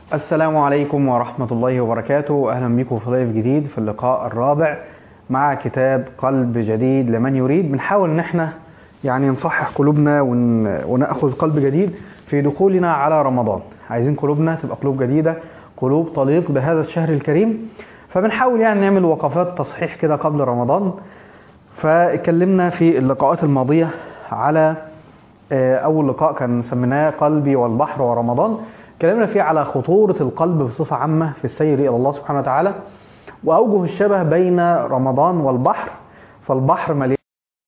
السلام عليكم ورحمة الله وبركاته أهلا بكم في ضيف جديد في اللقاء الرابع مع كتاب قلب جديد لمن يريد بنحاول ان احنا يعني نصحح قلوبنا ون... وناخذ قلب جديد في دخولنا على رمضان عايزين قلوبنا تبقى قلوب جديدة قلوب تليق بهذا الشهر الكريم فبنحاول يعني نعمل وقفات تصحيح كده قبل رمضان فاتكلمنا في اللقاءات الماضية على أول لقاء كان سميناه قلبي والبحر ورمضان اتكلمنا فيه على خطورة القلب بصفة عامة في السير إلى الله سبحانه وتعالى وأوجه الشبه بين رمضان والبحر فالبحر مليان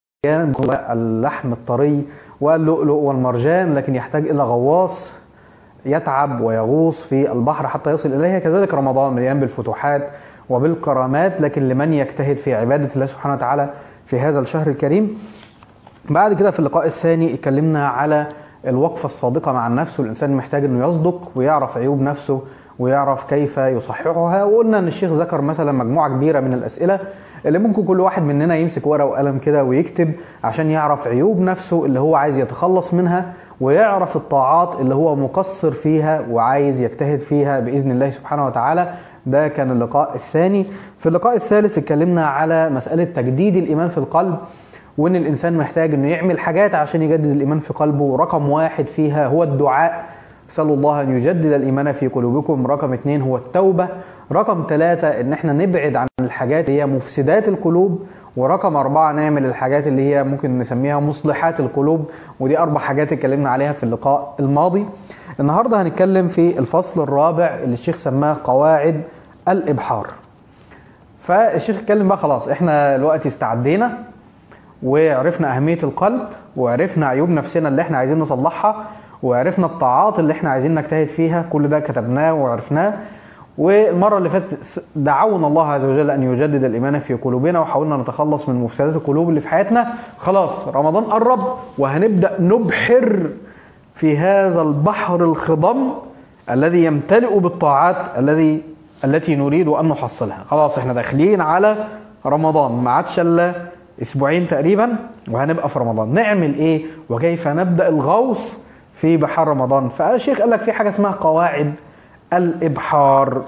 اللحم الطري واللؤلؤ والمرجان لكن يحتاج إلى غواص يتعب ويغوص في البحر حتى يصل إليها كذلك رمضان مليان بالفتوحات وبالكرامات لكن لمن يجتهد في عبادة الله سبحانه وتعالى في هذا الشهر الكريم بعد كده في اللقاء الثاني اتكلمنا على الوقفة الصادقة مع النفس والإنسان محتاج أنه يصدق ويعرف عيوب نفسه ويعرف كيف يصححها وقلنا أن الشيخ ذكر مثلا مجموعة كبيرة من الأسئلة اللي ممكن كل واحد مننا يمسك ورقة وقلم كده ويكتب عشان يعرف عيوب نفسه اللي هو عايز يتخلص منها ويعرف الطاعات اللي هو مقصر فيها وعايز يجتهد فيها بإذن الله سبحانه وتعالى ده كان اللقاء الثاني في اللقاء الثالث اتكلمنا على مسألة تجديد الإيمان في القلب وان الانسان محتاج انه يعمل حاجات عشان يجدد الايمان في قلبه رقم واحد فيها هو الدعاء اسالوا الله ان يجدد الايمان في قلوبكم رقم اثنين هو التوبه رقم ثلاثة ان احنا نبعد عن الحاجات اللي هي مفسدات القلوب ورقم أربعة نعمل الحاجات اللي هي ممكن نسميها مصلحات القلوب ودي أربع حاجات اتكلمنا عليها في اللقاء الماضي النهاردة هنتكلم في الفصل الرابع اللي الشيخ سماه قواعد الإبحار فالشيخ اتكلم بقى خلاص احنا دلوقتي استعدينا وعرفنا أهمية القلب وعرفنا عيوب نفسنا اللي احنا عايزين نصلحها وعرفنا الطاعات اللي احنا عايزين نجتهد فيها كل ده كتبناه وعرفناه والمرة اللي فاتت دعونا الله عز وجل أن يجدد الإيمان في قلوبنا وحاولنا نتخلص من مفسدات القلوب اللي في حياتنا خلاص رمضان قرب وهنبدأ نبحر في هذا البحر الخضم الذي يمتلئ بالطاعات الذي التي نريد أن نحصلها خلاص احنا داخلين على رمضان ما عادش الا اسبوعين تقريبا وهنبقى في رمضان نعمل ايه وكيف نبدا الغوص في بحر رمضان فالشيخ قال لك في حاجه اسمها قواعد الابحار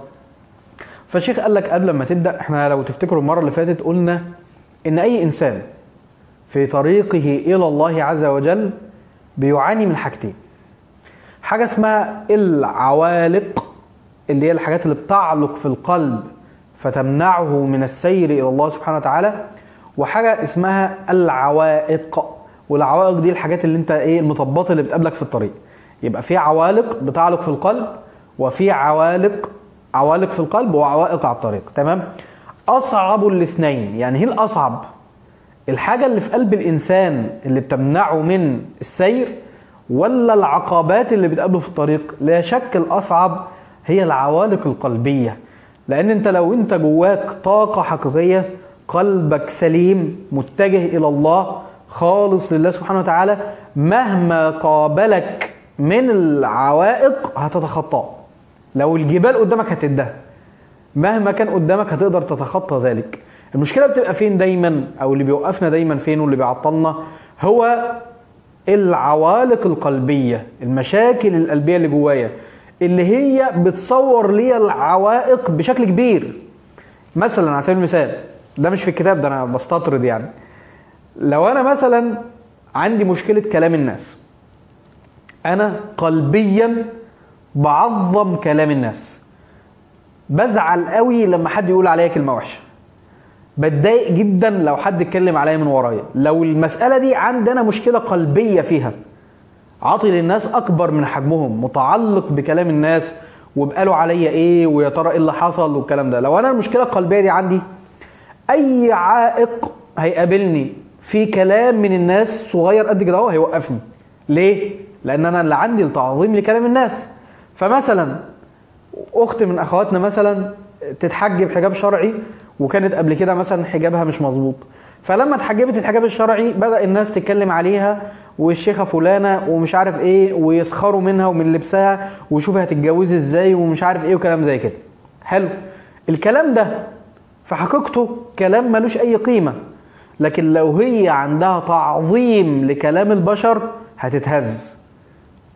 فالشيخ قال لك قبل ما تبدا احنا لو تفتكروا المره اللي فاتت قلنا ان اي انسان في طريقه الى الله عز وجل بيعاني من حاجتين حاجه اسمها العوالق اللي هي الحاجات اللي بتعلق في القلب فتمنعه من السير الى الله سبحانه وتعالى وحاجه اسمها العوائق والعوائق دي الحاجات اللي انت ايه المطبات اللي بتقابلك في الطريق يبقى في عوالق بتعلق في القلب وفي عوالق عوالق في القلب وعوائق على الطريق تمام اصعب الاثنين يعني هي الاصعب الحاجه اللي في قلب الانسان اللي بتمنعه من السير ولا العقبات اللي بتقابله في الطريق لا شك الاصعب هي العوالق القلبيه لان انت لو انت جواك طاقه حقيقيه قلبك سليم متجه الى الله خالص لله سبحانه وتعالى مهما قابلك من العوائق هتتخطاه لو الجبال قدامك هتدها مهما كان قدامك هتقدر تتخطى ذلك المشكله بتبقى فين دايما او اللي بيوقفنا دايما فين واللي بيعطلنا هو العوالق القلبيه المشاكل القلبيه اللي جوايا اللي هي بتصور لي العوائق بشكل كبير مثلا على سبيل المثال ده مش في الكتاب ده انا بستطرد يعني لو انا مثلا عندي مشكله كلام الناس انا قلبيا بعظم كلام الناس بزعل قوي لما حد يقول عليا كلمه وحشه بتضايق جدا لو حد اتكلم عليا من ورايا لو المساله دي عندي انا مشكله قلبيه فيها عاطي للناس اكبر من حجمهم متعلق بكلام الناس وبقالوا عليا ايه ويا ترى ايه اللي حصل والكلام ده لو انا المشكله القلبيه دي عندي اي عائق هيقابلني في كلام من الناس صغير قد كده اهو هيوقفني ليه لان انا اللي عندي التعظيم لكلام الناس فمثلا اخت من اخواتنا مثلا تتحجب حجاب شرعي وكانت قبل كده مثلا حجابها مش مظبوط فلما اتحجبت الحجاب الشرعي بدا الناس تتكلم عليها والشيخه فلانه ومش عارف ايه ويسخروا منها ومن لبسها وشوفي هتتجوزي ازاي ومش عارف ايه وكلام زي كده حلو الكلام ده في حقيقته كلام ملوش اي قيمه لكن لو هي عندها تعظيم لكلام البشر هتتهز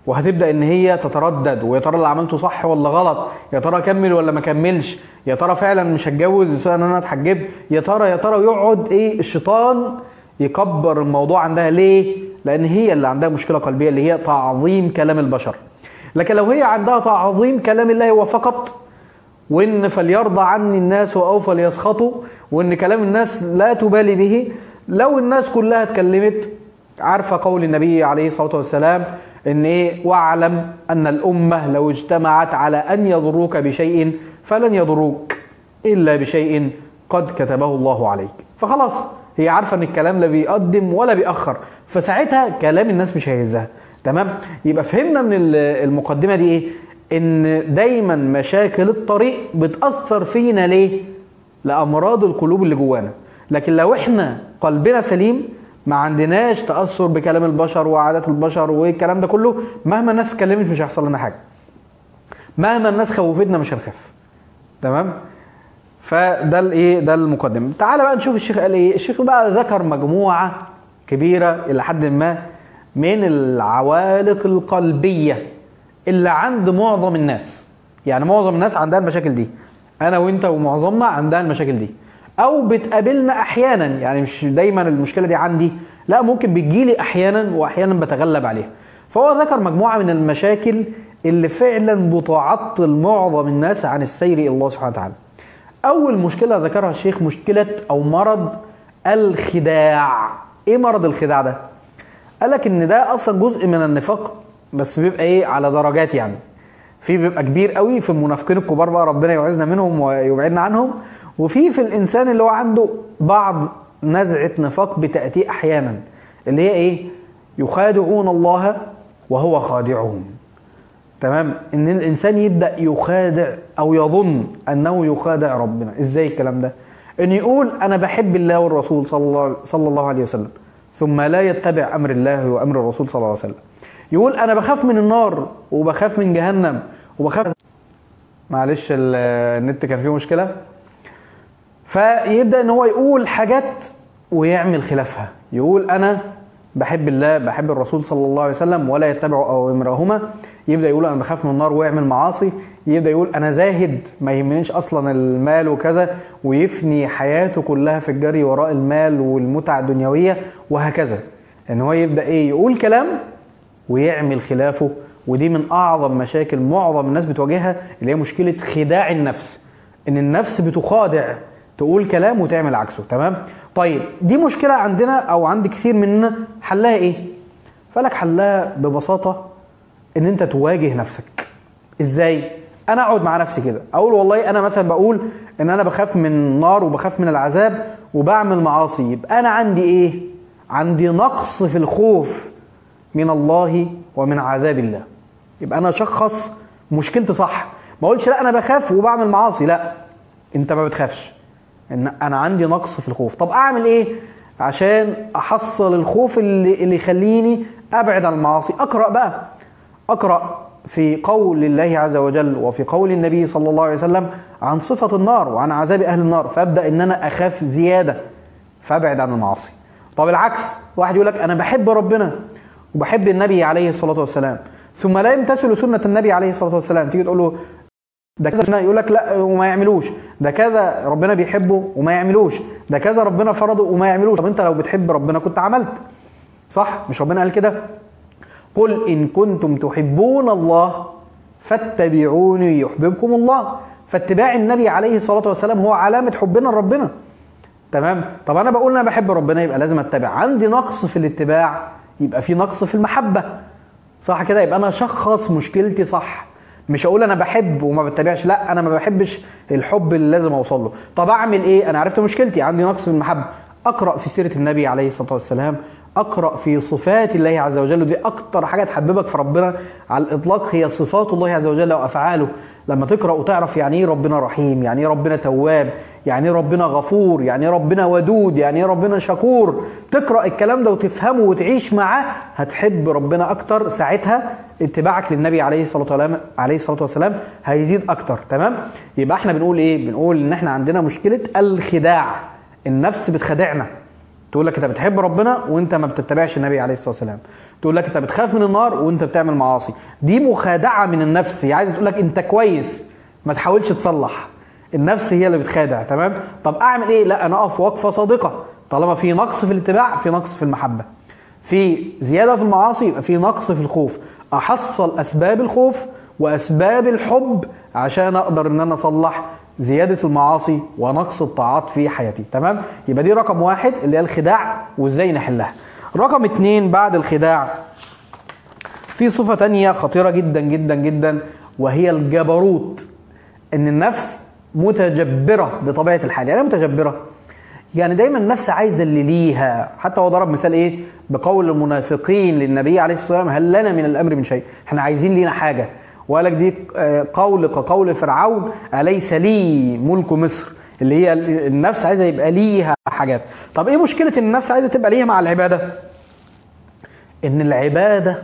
وهتبدا ان هي تتردد ويا ترى اللي عملته صح ولا غلط يا ترى اكمل ولا ما اكملش يا ترى فعلا مش هتجوز بسبب ان انا اتحجبت يا ترى يا ترى يقعد ايه الشيطان يكبر الموضوع عندها ليه لان هي اللي عندها مشكله قلبيه اللي هي تعظيم كلام البشر لكن لو هي عندها تعظيم كلام الله هو فقط وان فليرضى عني الناس او فليسخطوا وان كلام الناس لا تبالي به لو الناس كلها اتكلمت عارفه قول النبي عليه الصلاه والسلام ان ايه واعلم ان الامه لو اجتمعت على ان يضروك بشيء فلن يضروك الا بشيء قد كتبه الله عليك فخلاص هي عارفه ان الكلام لا بيقدم ولا بيأخر فساعتها كلام الناس مش هيهزها تمام يبقى فهمنا من المقدمه دي ايه ان دايما مشاكل الطريق بتأثر فينا ليه لأمراض القلوب اللي جوانا لكن لو احنا قلبنا سليم ما عندناش تأثر بكلام البشر وعادات البشر والكلام ده كله مهما الناس اتكلمت مش هيحصل لنا حاجة مهما الناس خوفتنا مش هنخاف تمام فده الايه ده المقدمه تعال بقى نشوف الشيخ قال ايه الشيخ بقى ذكر مجموعه كبيره الى حد ما من العوالق القلبيه اللي عند معظم الناس يعني معظم الناس عندها المشاكل دي انا وانت ومعظمنا عندها المشاكل دي او بتقابلنا احيانا يعني مش دايما المشكله دي عندي لا ممكن بتجيلي احيانا واحيانا بتغلب عليها فهو ذكر مجموعه من المشاكل اللي فعلا بتعطل معظم الناس عن السير الى الله سبحانه وتعالى اول مشكله ذكرها الشيخ مشكله او مرض الخداع ايه مرض الخداع ده قال لك ان ده اصلا جزء من النفاق بس بيبقى ايه على درجات يعني في بيبقى كبير قوي في المنافقين الكبار بقى ربنا يعزنا منهم ويبعدنا عنهم وفي في الانسان اللي هو عنده بعض نزعه نفاق بتاتي احيانا اللي هي ايه يخادعون الله وهو خادعهم تمام ان الانسان يبدا يخادع او يظن انه يخادع ربنا ازاي الكلام ده ان يقول انا بحب الله والرسول صلى الله صلى الله عليه وسلم ثم لا يتبع امر الله وامر الرسول صلى الله عليه وسلم يقول انا بخاف من النار وبخاف من جهنم وبخاف معلش النت كان فيه مشكله فيبدا ان هو يقول حاجات ويعمل خلافها يقول انا بحب الله بحب الرسول صلى الله عليه وسلم ولا يتبع اوامرهما يبدا يقول انا بخاف من النار ويعمل معاصي يبدا يقول انا زاهد ما يهمنيش اصلا المال وكذا ويفني حياته كلها في الجري وراء المال والمتع الدنيويه وهكذا ان هو يبدا ايه يقول كلام ويعمل خلافه ودي من اعظم مشاكل معظم الناس بتواجهها اللي هي مشكله خداع النفس ان النفس بتخادع تقول كلام وتعمل عكسه تمام طيب دي مشكله عندنا او عند كثير مننا حلها ايه فلك حلها ببساطه ان انت تواجه نفسك ازاي انا اقعد مع نفسي كده اقول والله انا مثلا بقول ان انا بخاف من النار وبخاف من العذاب وبعمل معاصي يبقى انا عندي ايه عندي نقص في الخوف من الله ومن عذاب الله يبقى انا اشخص مشكلتي صح ما اقولش لا انا بخاف وبعمل معاصي لا انت ما بتخافش ان انا عندي نقص في الخوف طب اعمل ايه عشان احصل الخوف اللي اللي يخليني ابعد عن المعاصي اقرا بقى اقرا في قول الله عز وجل وفي قول النبي صلى الله عليه وسلم عن صفة النار وعن عذاب أهل النار فأبدأ إن أنا أخاف زيادة فأبعد عن المعاصي طب العكس واحد يقول لك أنا بحب ربنا وبحب النبي عليه الصلاة والسلام ثم لا يمتثل سنة النبي عليه الصلاة والسلام تيجي تقول له ده كذا يقول لك لا وما يعملوش ده كذا ربنا بيحبه وما يعملوش ده كذا ربنا فرضه وما يعملوش طب انت لو بتحب ربنا كنت عملت صح مش ربنا قال كده قل إن كنتم تحبون الله فاتبعوني يحببكم الله فاتباع النبي عليه الصلاة والسلام هو علامة حبنا لربنا تمام طب أنا بقول أنا بحب ربنا يبقى لازم أتبع عندي نقص في الاتباع يبقى في نقص في المحبة صح كده يبقى أنا أشخص مشكلتي صح مش اقول انا بحب وما بتبعش لا انا ما بحبش الحب اللي لازم اوصل له طب اعمل ايه انا عرفت مشكلتي عندي نقص في المحبه اقرا في سيره النبي عليه الصلاه والسلام اقرا في صفات الله عز وجل ودي اكتر حاجه تحببك في ربنا على الاطلاق هي صفات الله عز وجل وافعاله لما تقرا وتعرف يعني ايه ربنا رحيم يعني ايه ربنا تواب يعني ايه ربنا غفور يعني ايه ربنا ودود يعني ايه ربنا شكور تقرا الكلام ده وتفهمه وتعيش معاه هتحب ربنا اكتر ساعتها اتباعك للنبي عليه الصلاه والسلام عليه الصلاه والسلام هيزيد اكتر تمام يبقى احنا بنقول ايه بنقول ان احنا عندنا مشكله الخداع النفس بتخدعنا تقول لك انت بتحب ربنا وانت ما بتتبعش النبي عليه الصلاه والسلام تقول لك انت بتخاف من النار وانت بتعمل معاصي دي مخادعه من النفس هي عايزه تقول لك انت كويس ما تحاولش تصلح النفس هي اللي بتخادع تمام طب اعمل ايه لا انا اقف وقفه صادقه طالما في نقص في الاتباع في نقص في المحبه في زياده في المعاصي يبقى في نقص في الخوف احصل اسباب الخوف واسباب الحب عشان اقدر ان انا اصلح زياده المعاصي ونقص الطاعات في حياتي تمام يبقى دي رقم واحد اللي هي الخداع وازاي نحلها رقم اتنين بعد الخداع في صفة تانية خطيرة جدا جدا جدا وهي الجبروت ان النفس متجبرة بطبيعة الحال يعني إيه متجبرة يعني دايما النفس عايزة اللي ليها حتى هو ضرب مثال ايه بقول المنافقين للنبي عليه الصلاة والسلام هل لنا من الامر من شيء احنا عايزين لينا حاجة وقال لك دي آه، قول كقول فرعون أليس لي ملك مصر اللي هي النفس عايزة يبقى ليها حاجات طب ايه مشكلة ان النفس عايزة تبقى ليها مع العبادة ان العبادة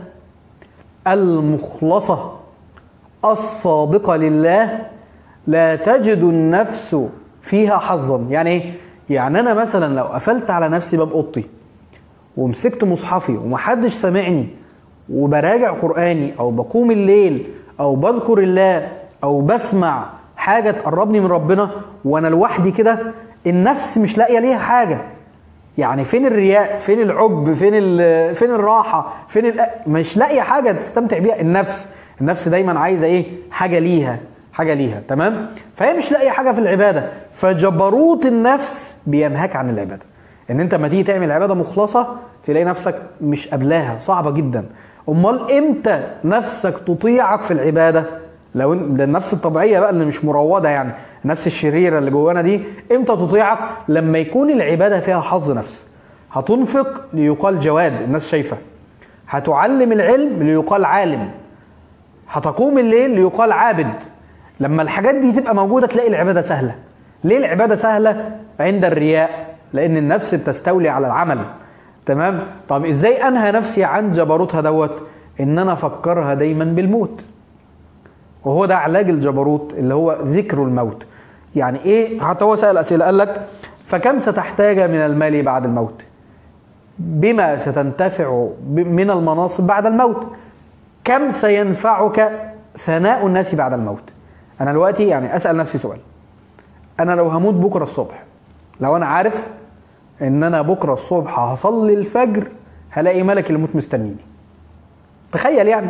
المخلصة الصادقة لله لا تجد النفس فيها حظا يعني ايه يعني انا مثلا لو قفلت على نفسي باب اوضتي ومسكت مصحفي ومحدش سامعني وبراجع قراني او بقوم الليل او بذكر الله او بسمع حاجه تقربني من ربنا وانا لوحدي كده النفس مش لاقيه ليها حاجه يعني فين الرياء فين العجب فين ال- فين الراحه فين ال- مش لاقيه حاجه تستمتع بيها النفس النفس دايما عايزه ايه حاجه ليها حاجه ليها تمام فهي مش لاقيه حاجه في العباده فجبروت النفس بينهاك عن العباده ان انت لما تيجي تعمل عباده مخلصه تلاقي نفسك مش قبلاها صعبه جدا امال امتى نفسك تطيعك في العباده لو إن- ده النفس الطبيعيه بقى اللي مش مروضه يعني النفس الشريره اللي جوانا دي امتى تطيعك لما يكون العباده فيها حظ نفس هتنفق ليقال جواد الناس شايفه هتعلم العلم ليقال عالم هتقوم الليل ليقال عابد لما الحاجات دي تبقى موجوده تلاقي العباده سهله ليه العباده سهله عند الرياء لان النفس بتستولي على العمل تمام طب ازاي انهى نفسي عن جبروتها دوت ان انا افكرها دايما بالموت وهو ده علاج الجبروت اللي هو ذكر الموت يعني ايه حتى هو سأل اسئله قال لك فكم ستحتاج من المال بعد الموت بما ستنتفع ب- من المناصب بعد الموت كم سينفعك ثناء الناس بعد الموت انا دلوقتي يعني اسال نفسي سؤال انا لو هموت بكره الصبح لو انا عارف ان انا بكره الصبح هصلي الفجر هلاقي ملك الموت مستنيني تخيل يعني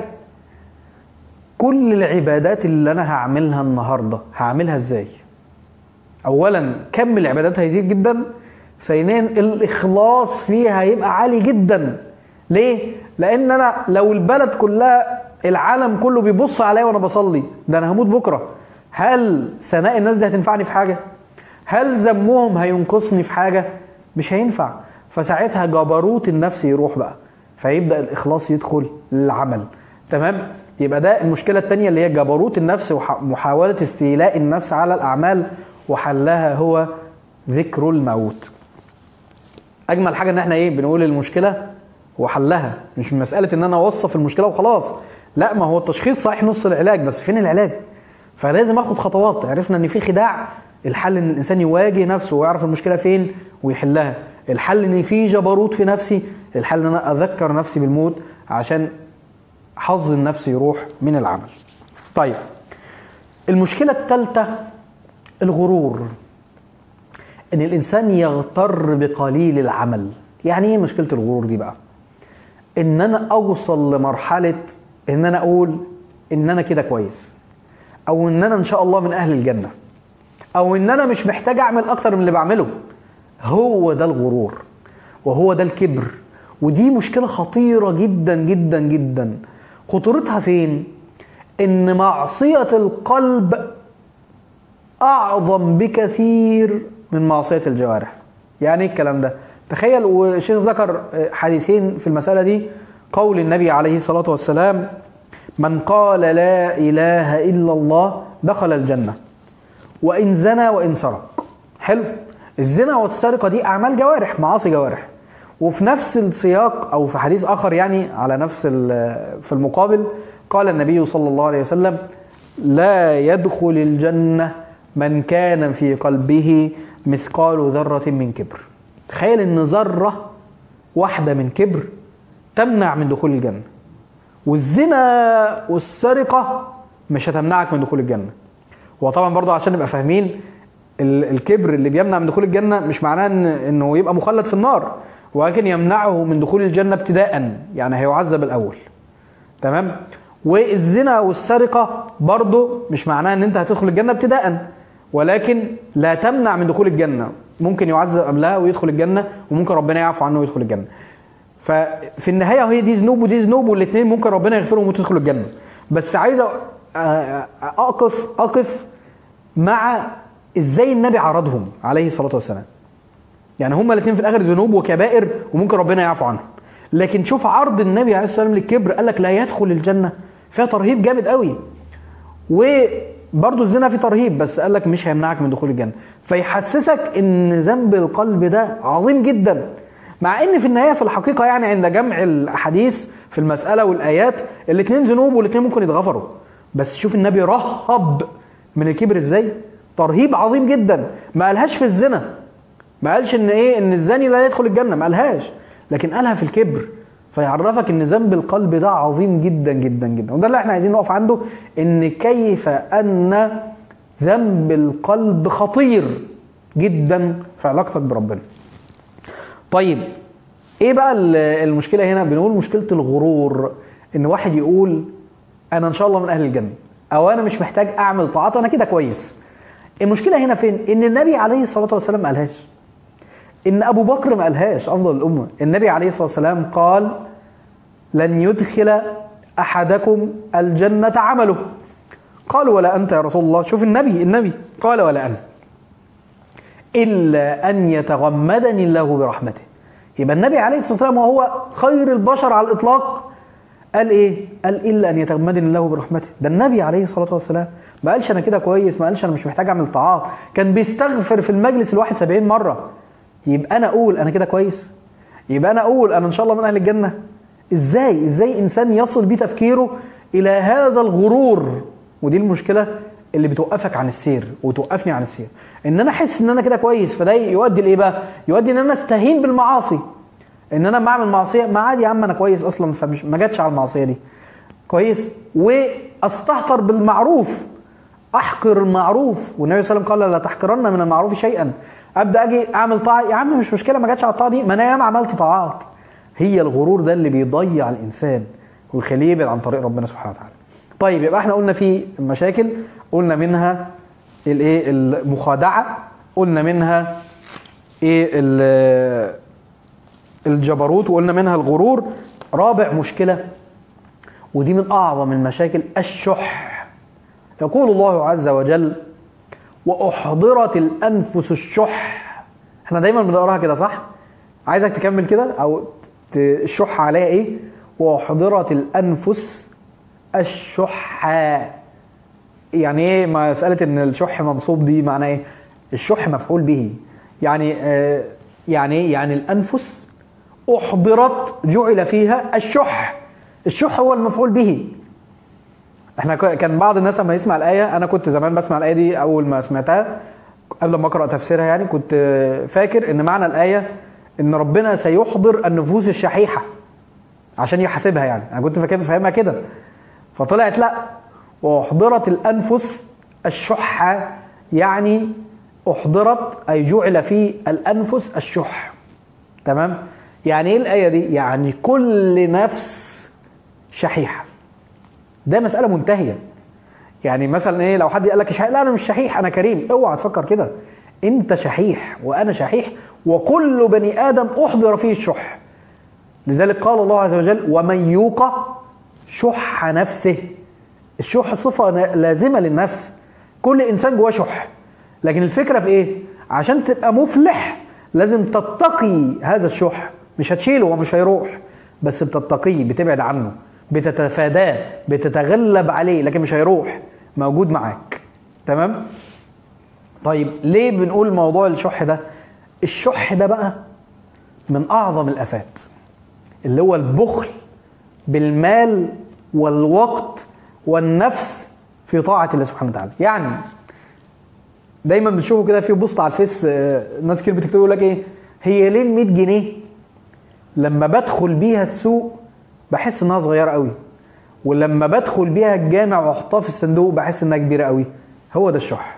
كل العبادات اللي انا هعملها النهارده هعملها ازاي اولا كم العبادات هيزيد جدا ثانيا الاخلاص فيها هيبقى عالي جدا ليه لان انا لو البلد كلها العالم كله بيبص عليا وانا بصلي ده انا هموت بكره هل ثناء الناس دي هتنفعني في حاجه هل ذمهم هينقصني في حاجه مش هينفع فساعتها جبروت النفس يروح بقى فيبدا الاخلاص يدخل للعمل تمام يبقى ده المشكله الثانيه اللي هي جبروت النفس ومحاوله استيلاء النفس على الاعمال وحلها هو ذكر الموت اجمل حاجه ان احنا ايه بنقول المشكله وحلها مش مساله ان انا اوصف المشكله وخلاص لا ما هو التشخيص صحيح نص العلاج بس فين العلاج فلازم اخد خطوات عرفنا ان في خداع الحل ان الانسان يواجه نفسه ويعرف المشكله فين ويحلها الحل ان في جبروت في نفسي الحل ان انا اذكر نفسي بالموت عشان حظ النفس يروح من العمل طيب المشكله الثالثه الغرور ان الانسان يغتر بقليل العمل يعني ايه مشكله الغرور دي بقى ان انا اوصل لمرحله ان انا اقول ان انا كده كويس او ان انا ان شاء الله من اهل الجنه او ان انا مش محتاج اعمل اكتر من اللي بعمله هو ده الغرور وهو ده الكبر ودي مشكله خطيره جدا جدا جدا خطورتها فين ان معصيه القلب اعظم بكثير من معصيه الجوارح يعني ايه الكلام ده تخيل والشيخ ذكر حديثين في المساله دي قول النبي عليه الصلاه والسلام من قال لا اله الا الله دخل الجنه وان زنى وان سرق حلو الزنا والسرقه دي اعمال جوارح معاصي جوارح وفي نفس السياق او في حديث اخر يعني على نفس في المقابل قال النبي صلى الله عليه وسلم لا يدخل الجنه من كان في قلبه مثقال ذره من كبر تخيل ان ذره واحده من كبر تمنع من دخول الجنه والزنا والسرقه مش هتمنعك من دخول الجنه وطبعا برضه عشان نبقى فاهمين ال- الكبر اللي بيمنع من دخول الجنه مش معناه ان انه يبقى مخلد في النار ولكن يمنعه من دخول الجنه ابتداء يعني هيعذب الاول تمام والزنا والسرقه برضه مش معناه ان انت هتدخل الجنه ابتداء ولكن لا تمنع من دخول الجنه ممكن يعذب قبلها ويدخل الجنه وممكن ربنا يعفو عنه ويدخل الجنه ففي النهايه هي دي ذنوب ودي ذنوب والاثنين ممكن ربنا يغفرهم وتدخل الجنه بس عايز أ- أ- اقف اقف مع ازاي النبي عرضهم عليه الصلاه والسلام يعني هما الاثنين في الاخر ذنوب وكبائر وممكن ربنا يعفو عنهم لكن شوف عرض النبي عليه الصلاه والسلام للكبر قال لك لا يدخل الجنه فيها ترهيب جامد قوي وبرضه الزنا فيه ترهيب بس قال لك مش هيمنعك من دخول الجنه فيحسسك ان ذنب القلب ده عظيم جدا مع ان في النهايه في الحقيقه يعني عند جمع الاحاديث في المساله والايات الاثنين ذنوب والاثنين ممكن يتغفروا بس شوف النبي رهب من الكبر ازاي ترهيب عظيم جدا ما قالهاش في الزنا ما قالش ان ايه ان الزاني لا يدخل الجنه ما قالهاش لكن قالها في الكبر فيعرفك ان ذنب القلب ده عظيم جدا جدا جدا وده اللي احنا عايزين نقف عنده ان كيف ان ذنب القلب خطير جدا في علاقتك بربنا طيب ايه بقى ال- المشكله هنا بنقول مشكله الغرور ان واحد يقول انا ان شاء الله من اهل الجنه او انا مش محتاج اعمل طاعات انا كده كويس المشكله هنا فين ان النبي عليه الصلاه والسلام ما قالهاش ان ابو بكر ما قالهاش افضل الامه النبي عليه الصلاه والسلام قال لن يدخل احدكم الجنه عمله قالوا ولا انت يا رسول الله شوف النبي النبي قال ولا انا الا ان يتغمدني الله برحمته يبقى النبي عليه الصلاه والسلام وهو خير البشر على الاطلاق قال ايه قال الا ان يتغمدني الله برحمته ده النبي عليه الصلاه والسلام ما قالش انا كده كويس ما قالش انا مش محتاج اعمل طاعات كان بيستغفر في المجلس الواحد 70 مره يبقى انا اقول انا كده كويس يبقى انا اقول انا ان شاء الله من اهل الجنه ازاي ازاي انسان يصل بيه تفكيره الى هذا الغرور ودي المشكله اللي بتوقفك عن السير وتوقفني عن السير ان انا احس ان انا كده كويس فده يؤدي لايه بقى يؤدي ان انا استهين بالمعاصي ان انا لما اعمل معصيه ما عادي يا عم انا كويس اصلا فمش ما جاتش على المعصيه دي كويس واستهتر بالمعروف احقر المعروف والنبي صلى الله عليه وسلم قال لا تحقرن من المعروف شيئا ابدا اجي اعمل طاعه يا عم مش مشكله ما جاتش على الطاعه دي ما انا ياما عملت طاعات هي الغرور ده اللي بيضيع الانسان ويخليه يبعد عن طريق ربنا سبحانه وتعالى طيب يبقى احنا قلنا في مشاكل قلنا منها الايه المخادعه قلنا منها ايه ال- الجبروت وقلنا منها الغرور رابع مشكله ودي من اعظم المشاكل الشح يقول الله عز وجل واحضرت الانفس الشح احنا دايما بنقراها كده صح عايزك تكمل كده او ت- الشح عليها ايه واحضرت الانفس الشح يعني ايه مساله ان الشح منصوب دي معناه ايه الشح مفعول به يعني آه يعني ايه يعني الانفس احضرت جعل فيها الشح الشح هو المفعول به احنا ك- كان بعض الناس لما يسمع الايه انا كنت زمان بسمع الايه دي اول ما سمعتها قبل ما اقرا تفسيرها يعني كنت آه، فاكر ان معنى الايه ان ربنا سيحضر النفوس الشحيحه عشان يحاسبها يعني انا كنت فاكر فاهمها كده فطلعت لا واحضرت الانفس الشحه يعني احضرت اي جعل في الانفس الشح تمام يعني ايه الايه دي يعني كل نفس شحيحه ده مساله منتهيه يعني مثلا ايه لو حد قال لك شحيح لا انا مش شحيح انا كريم اوعى تفكر كده انت شحيح وانا شحيح وكل بني ادم احضر فيه الشح لذلك قال الله عز وجل ومن يوق شح نفسه الشح صفه نا- لازمه للنفس كل انسان جواه شح لكن الفكره في ايه عشان تبقى مفلح لازم تتقي هذا الشح مش هتشيله ومش هيروح بس بتتقيه بتبعد عنه بتتفاداه بتتغلب عليه لكن مش هيروح موجود معاك تمام طيب ليه بنقول موضوع الشح ده الشح ده بقى من اعظم الافات اللي هو البخل بالمال والوقت والنفس في طاعة الله سبحانه وتعالى يعني دايما بنشوفه كده في بوست على الفيس آه، ناس كتير بتكتب يقول لك ايه هي ليه ال 100 جنيه لما بدخل بيها السوق بحس انها صغيره قوي ولما بدخل بيها الجامع واحطها في الصندوق بحس انها كبيره قوي هو ده الشح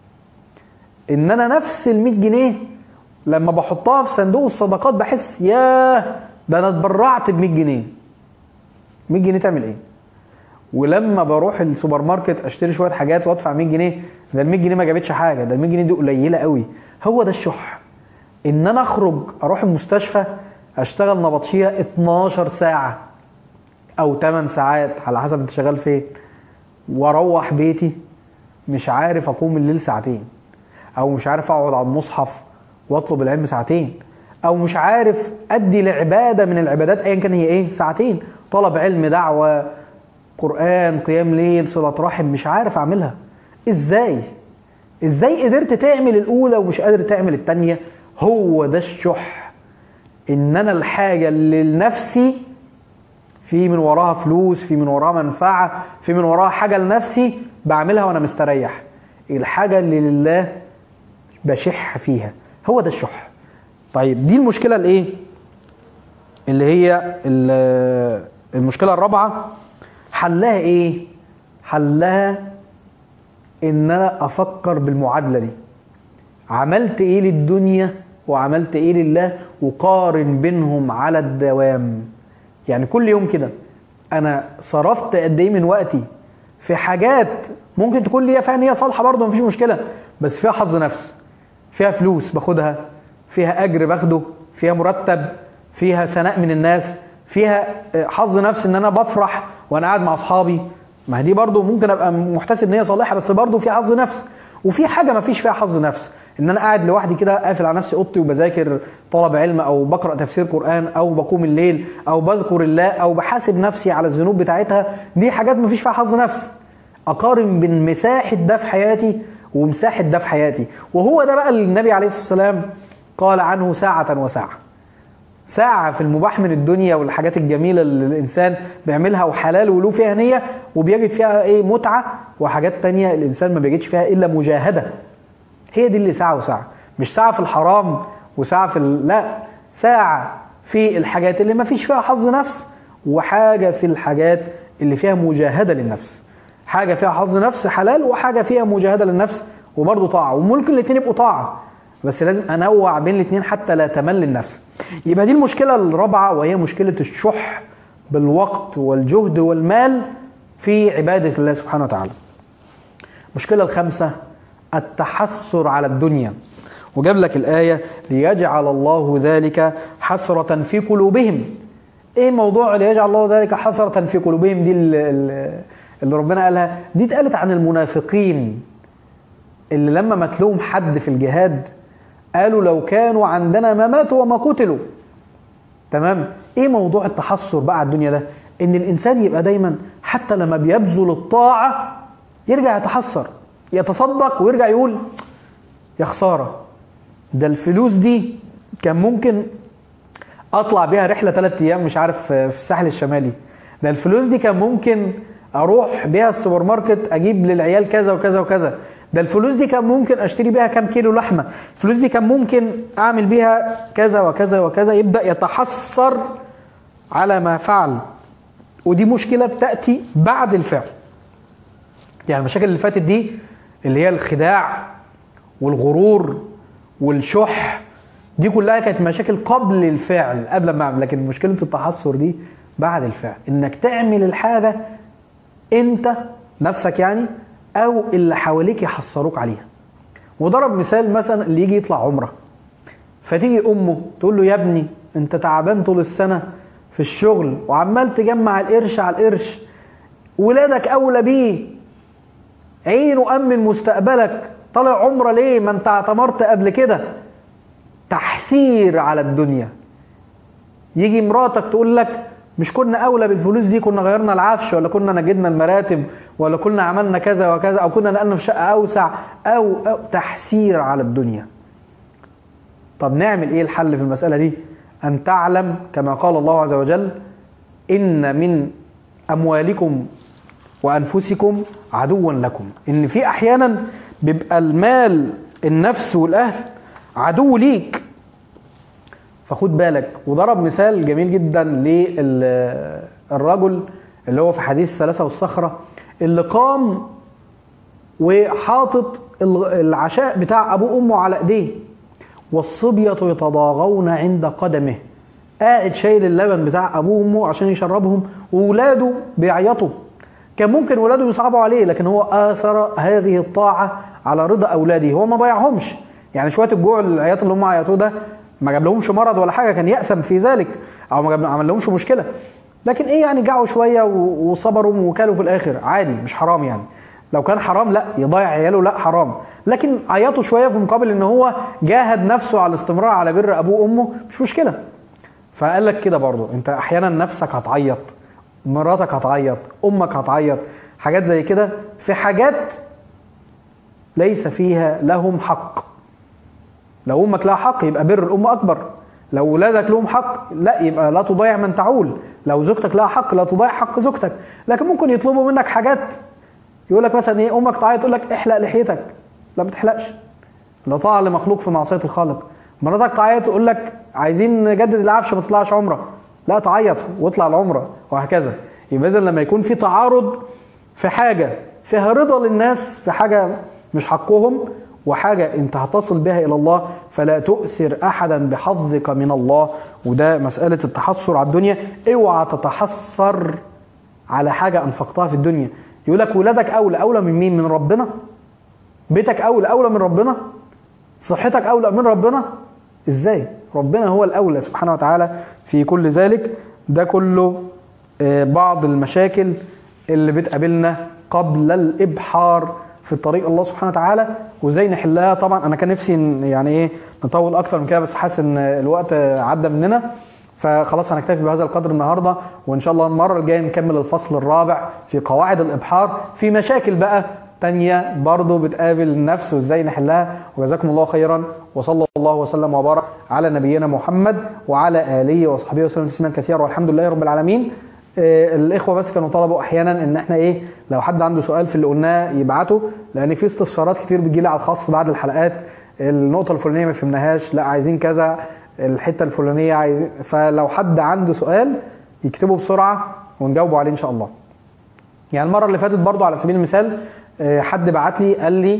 ان انا نفس ال 100 جنيه لما بحطها في صندوق الصدقات بحس ياه ده انا اتبرعت ب 100 جنيه 100 جنيه تعمل ايه ولما بروح السوبر ماركت اشتري شويه حاجات وادفع 100 جنيه ده ال 100 جنيه ما جابتش حاجه ده ال 100 جنيه دي قليله قوي هو ده الشح ان انا اخرج اروح المستشفى اشتغل نبطشيه 12 ساعه او 8 ساعات على حسب انت شغال فين واروح بيتي مش عارف اقوم الليل ساعتين او مش عارف اقعد على المصحف واطلب العلم ساعتين او مش عارف ادي لعباده من العبادات ايا كان هي ايه ساعتين طلب علم دعوه قران قيام ليل صله رحم مش عارف اعملها ازاي ازاي قدرت تعمل الاولى ومش قادر تعمل الثانيه هو ده الشح ان انا الحاجه اللي لنفسي في من وراها فلوس في من وراها منفعه في من وراها حاجه لنفسي بعملها وانا مستريح الحاجه اللي لله بشح فيها هو ده الشح طيب دي المشكله الايه اللي هي ال- المشكله الرابعه حلها ايه حلها ان انا افكر بالمعادله دي عملت ايه للدنيا وعملت ايه لله وقارن بينهم على الدوام يعني كل يوم كده انا صرفت قد ايه من وقتي في حاجات ممكن تكون ليا فيها نيه صالحه برضه مفيش مشكله بس فيها حظ نفس فيها فلوس باخدها فيها اجر باخده فيها مرتب فيها ثناء من الناس فيها حظ نفس ان انا بفرح وانا قاعد مع اصحابي ما دي برضه ممكن ابقى محتسب نيه صالحه بس برضه في حظ نفس وفي حاجه ما فيش فيها حظ نفس ان انا قاعد لوحدي كده قافل على نفسي اوضتي وبذاكر طلب علم او بقرا تفسير قران او بقوم الليل او بذكر الله او بحاسب نفسي على الذنوب بتاعتها دي حاجات ما فيش فيها حظ نفس اقارن بين مساحه ده في حياتي ومساحه ده في حياتي وهو ده بقى اللي النبي عليه الصلاه والسلام قال عنه ساعه وساعه ساعة في المباح من الدنيا والحاجات الجميلة اللي الإنسان بيعملها وحلال وله فيها نية وبيجد فيها إيه متعة وحاجات تانية الإنسان ما بيجدش فيها إلا مجاهدة هي دي اللي ساعة وساعة مش ساعة في الحرام وساعة في ال... لا ساعة في الحاجات اللي ما فيش فيها حظ نفس وحاجة في الحاجات اللي فيها مجاهدة للنفس حاجة فيها حظ نفس حلال وحاجة فيها مجاهدة للنفس وبرضه طاعة وممكن الاثنين يبقوا طاعة بس لازم انوع بين الاثنين حتى لا تمل النفس يبقى دي المشكله الرابعه وهي مشكله الشح بالوقت والجهد والمال في عباده الله سبحانه وتعالى المشكله الخامسه التحسر على الدنيا وجاب لك الايه ليجعل الله ذلك حسره في قلوبهم ايه موضوع ليجعل الله ذلك حسره في قلوبهم دي اللي ربنا قالها دي اتقالت عن المنافقين اللي لما مات لهم حد في الجهاد قالوا لو كانوا عندنا ما ماتوا وما قتلوا تمام ايه موضوع التحسر بقى على الدنيا ده ان الانسان يبقى دايما حتى لما بيبذل الطاعه يرجع يتحسر يتصدق ويرجع يقول يا خساره ده الفلوس دي كان ممكن اطلع بيها رحله ثلاث ايام مش عارف في الساحل الشمالي ده الفلوس دي كان ممكن اروح بيها السوبر ماركت اجيب للعيال كذا وكذا وكذا ده الفلوس دي كان ممكن اشتري بيها كام كيلو لحمه الفلوس دي كان ممكن اعمل بيها كذا وكذا وكذا يبدا يتحسر على ما فعل ودي مشكله بتاتي بعد الفعل يعني المشاكل اللي فاتت دي اللي هي الخداع والغرور والشح دي كلها كانت مشاكل قبل الفعل قبل ما اعمل لكن مشكله التحسر دي بعد الفعل انك تعمل الحاجه انت نفسك يعني او اللي حواليك يحصروك عليها وضرب مثال مثلا اللي يجي يطلع عمره فتيجي امه تقول له يا ابني انت تعبان طول السنه في الشغل وعمال تجمع القرش على القرش ولادك اولى بيه عينه امن مستقبلك طالع عمره ليه ما انت اعتمرت قبل كده تحسير على الدنيا يجي مراتك تقول لك مش كنا اولى بالفلوس دي كنا غيرنا العفش ولا كنا نجدنا المراتب ولا كنا عملنا كذا وكذا او كنا نقلنا في شقه اوسع أو, او تحسير على الدنيا طب نعمل ايه الحل في المساله دي ان تعلم كما قال الله عز وجل ان من اموالكم وانفسكم عدوا لكم ان في احيانا بيبقى المال النفس والاهل عدو ليك فخد بالك وضرب مثال جميل جدا للرجل اللي هو في حديث الثلاثة والصخرة اللي قام وحاطط العشاء بتاع أبوه وأمه على إيديه والصبية يتضاغون عند قدمه قاعد شايل اللبن بتاع أبوه وأمه عشان يشربهم وولاده بيعيطوا كان ممكن ولاده يصعبوا عليه لكن هو آثر هذه الطاعة على رضا أولاده هو ما ضيعهمش يعني شوية الجوع العياط اللي هم عيطوه ده ما جاب لهمش مرض ولا حاجة كان يأثم في ذلك أو ما عمل لهمش مشكلة لكن إيه يعني جعوا شوية وصبروا وكلوا في الآخر عادي مش حرام يعني لو كان حرام لا يضيع عياله لا حرام لكن عيطوا شوية في مقابل إن هو جاهد نفسه على الاستمرار على بر أبوه وأمه مش مشكلة فقال لك كده برضه أنت أحيانا نفسك هتعيط مراتك هتعيط امك هتعيط حاجات زي كده في حاجات ليس فيها لهم حق لو امك لها حق يبقى بر الام اكبر لو ولادك لهم حق لا يبقى لا تضيع من تعول لو زوجتك لها حق لا تضيع حق زوجتك لكن ممكن يطلبوا منك حاجات يقول لك مثلا ايه امك تعيط تقول لك احلق لحيتك لا ما تحلقش لا طاعه لمخلوق في معصيه الخالق مراتك تعيط تقول لك عايزين نجدد العفش ما تطلعش عمره لا تعيط واطلع العمره وهكذا يبقى اذا لما يكون في تعارض في حاجه فيها رضا للناس في حاجه مش حقهم وحاجه انت هتصل بها الى الله فلا تؤثر احدا بحظك من الله وده مساله التحسر على الدنيا اوعى تتحسر على حاجه انفقتها في الدنيا يقول لك ولادك اولى اولى من مين من ربنا بيتك اولى اولى من ربنا صحتك اولى من ربنا ازاي ربنا هو الاولى سبحانه وتعالى في كل ذلك ده كله بعض المشاكل اللي بتقابلنا قبل الابحار في طريق الله سبحانه وتعالى وازاي نحلها طبعا انا كان نفسي يعني ايه نطول اكتر من كده بس حاسس ان الوقت عدى مننا فخلاص هنكتفي بهذا القدر النهارده وان شاء الله المره الجايه نكمل الفصل الرابع في قواعد الابحار في مشاكل بقى تانية برضه بتقابل النفس وازاي نحلها وجزاكم الله خيرا وصلى الله وسلم وبارك على نبينا محمد وعلى اله وصحبه وسلم تسليما كثيرا والحمد لله رب العالمين آه الاخوه بس كانوا طلبوا احيانا ان احنا ايه لو حد عنده سؤال في اللي قلناه يبعته لان في استفسارات كتير بتجيلي على الخاص بعد الحلقات النقطه الفلانيه ما فهمناهاش لا عايزين كذا الحته الفلانيه عايزين فلو حد عنده سؤال يكتبه بسرعه ونجاوبه عليه ان شاء الله يعني المره اللي فاتت برضو على سبيل المثال حد بعت لي قال لي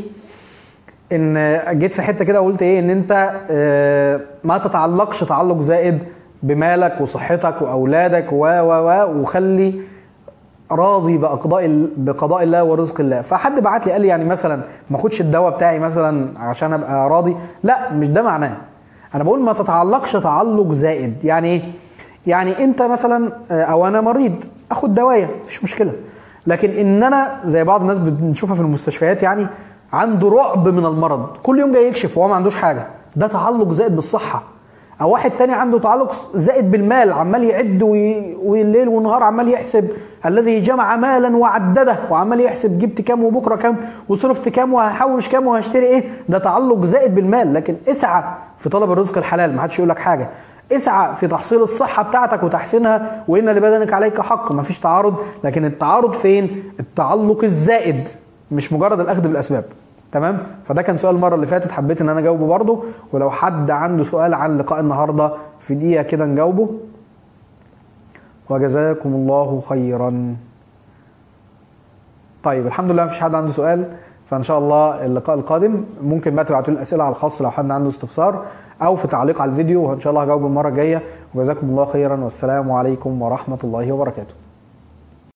ان جيت في حته كده وقلت ايه ان انت ما تتعلقش تعلق زائد بمالك وصحتك واولادك و و و وخلي راضي باقضاء بقضاء الله ورزق الله فحد بعت لي قال لي يعني مثلا ما اخدش الدواء بتاعي مثلا عشان ابقى راضي لا مش ده معناه انا بقول ما تتعلقش تعلق زائد يعني ايه يعني انت مثلا او انا مريض اخد دوايا مفيش مشكله لكن ان انا زي بعض الناس بنشوفها في المستشفيات يعني عنده رعب من المرض كل يوم جاي يكشف وهو ما عندوش حاجه ده تعلق زائد بالصحه او واحد تاني عنده تعلق زائد بالمال عمال يعد والليل والنهار عمال يحسب الذي جمع مالا وعدده وعمال يحسب جبت كام وبكره كام وصرفت كام وهحوش كام وهشتري ايه ده تعلق زائد بالمال لكن اسعى في طلب الرزق الحلال ما حدش يقول لك حاجه اسعى في تحصيل الصحة بتاعتك وتحسينها وإن لبدنك عليك حق مفيش تعارض لكن التعارض فين التعلق الزائد مش مجرد الأخذ بالأسباب تمام فده كان سؤال المرة اللي فاتت حبيت إن أنا أجاوبه برضه ولو حد عنده سؤال عن لقاء النهاردة في دقيقة كده نجاوبه وجزاكم الله خيرا طيب الحمد لله مفيش حد عنده سؤال فان شاء الله اللقاء القادم ممكن بقى تبعتوا لي الاسئله على الخاص لو حد عنده استفسار او في تعليق على الفيديو وان شاء الله هجاوب المره الجايه وجزاكم الله خيرا والسلام عليكم ورحمه الله وبركاته